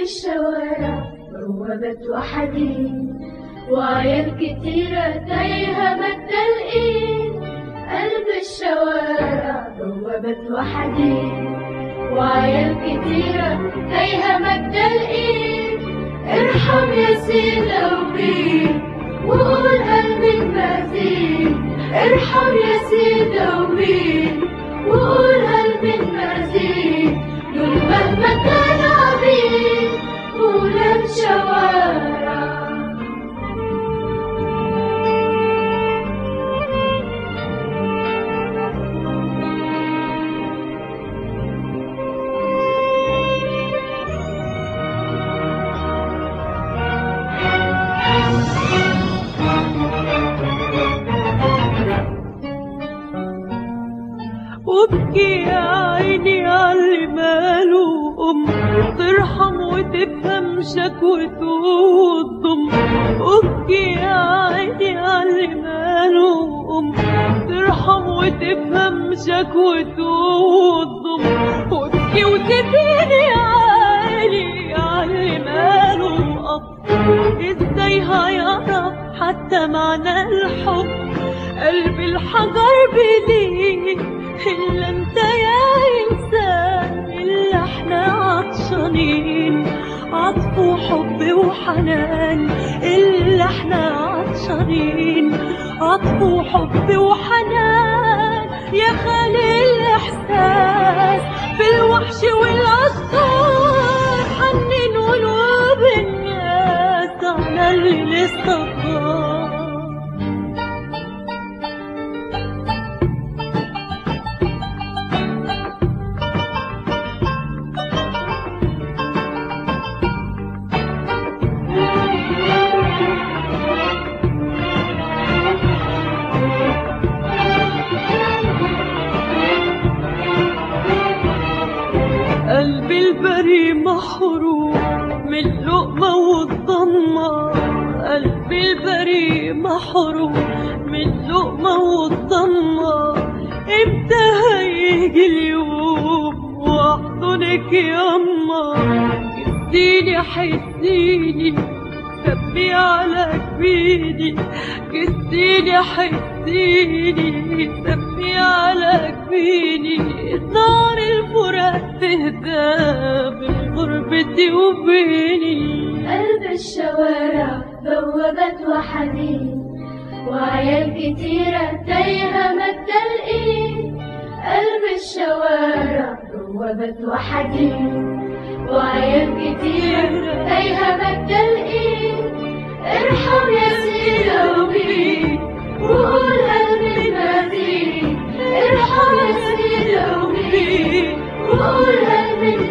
الشوارع بوابة وحديد وعيال كتيرة تايهة مادة الإيد قلب الشوارع بوابة وحديد وعيال كتيرة تايهة مادة الإيد ارحم يا سيدة وبيد وقول قلبك مزيد ارحم يا سيدة وبيد وقول قلبك مزيد دول مهما كانوا عبيد ولاد شوارع وابكي يا عيني عاللي ماله أم ترحم وتفهم شكوته وتضم وابكي يا عيني عاللي ماله أم ترحم وتفهم شكوته وتضم وابكي وتديني عالي عاللي ماله أب ازاي هيعرف حتى معنى الحب قلب الحجر بيديك إلا انت يا إنسان إلا احنا عطشانين عطف وحب وحنان إلا احنا عطشانين عطف وحب وحنان يا خالي الإحساس بالوحش والأشجار حنن قلوب الناس على اللي لسه طار قلبي البري محروم من اللقمة والضمة قلبي البري محروم من اللقمة والضمة امتى هيجي اليوم واحضنك ياما جسديني حسيني كبي على كبيدي جسديني حسيني كبي على كبيدي نار الفراق تهدى بين غربتي وبيني قلب الشوارع بوابة وحديد وعيال كتيرة تايهة مادة الإيد قلب الشوارع بوابة وحديد وعيال كتيرة تايهة مادة الإيد ارحم يا سيدة وبيد وقول قلبي مزيد ارحم يا سيدة وبيد وقول قلبي